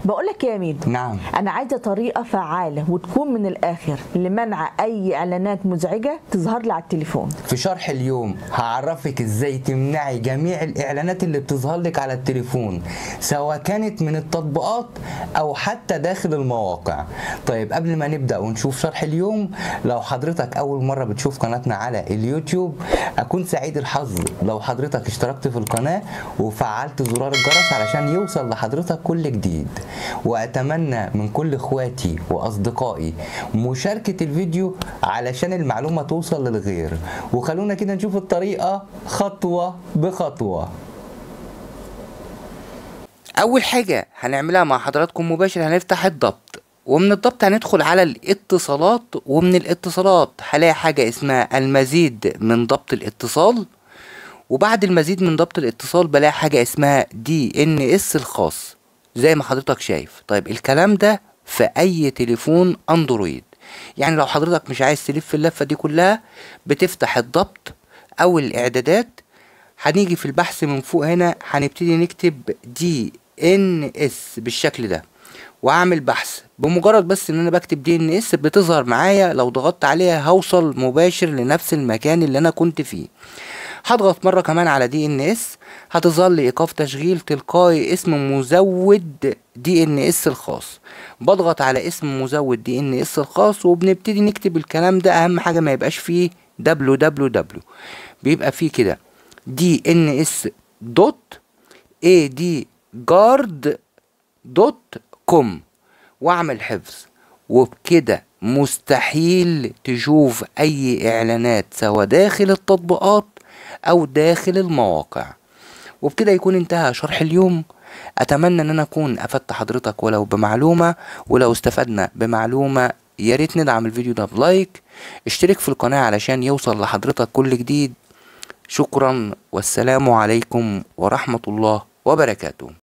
بقولك يا ميدو نعم انا عايزه طريقه فعاله وتكون من الاخر لمنع اي اعلانات مزعجه تظهر لي على التليفون في شرح اليوم هعرفك ازاي تمنعي جميع الاعلانات اللي بتظهر لك على التليفون سواء كانت من التطبيقات او حتى داخل المواقع طيب قبل ما نبدا ونشوف شرح اليوم لو حضرتك اول مره بتشوف قناتنا على اليوتيوب اكون سعيد الحظ لو حضرتك اشتركت في القناه وفعلت زرار الجرس علشان يوصل لحضرتك كل جديد واتمنى من كل اخواتي واصدقائي مشاركه الفيديو علشان المعلومه توصل للغير وخلونا كده نشوف الطريقه خطوه بخطوه اول حاجه هنعملها مع حضراتكم مباشر هنفتح الضبط ومن الضبط هندخل على الاتصالات ومن الاتصالات هلاقي حاجه اسمها المزيد من ضبط الاتصال وبعد المزيد من ضبط الاتصال بلاقي حاجه اسمها دي ان اس الخاص زي ما حضرتك شايف طيب الكلام ده في اي تليفون اندرويد يعني لو حضرتك مش عايز تلف اللفه دي كلها بتفتح الضبط او الاعدادات هنيجي في البحث من فوق هنا هنبتدي نكتب دي ان اس بالشكل ده واعمل بحث بمجرد بس ان انا بكتب دي ان اس بتظهر معايا لو ضغطت عليها هوصل مباشر لنفس المكان اللي انا كنت فيه هضغط مره كمان على دي ان اس هتظهر لي ايقاف تشغيل تلقائي اسم مزود دي ان اس الخاص بضغط على اسم مزود دي ان اس الخاص وبنبتدي نكتب الكلام ده اهم حاجه ما يبقاش فيه www بيبقى فيه كده دي ان اس دوت اي دي جارد دوت كوم واعمل حفظ وبكده مستحيل تشوف اي اعلانات سواء داخل التطبيقات او داخل المواقع وبكده يكون انتهى شرح اليوم اتمنى ان انا اكون افدت حضرتك ولو بمعلومه ولو استفدنا بمعلومه يا ريت ندعم الفيديو ده بلايك اشترك في القناه علشان يوصل لحضرتك كل جديد شكرا والسلام عليكم ورحمه الله وبركاته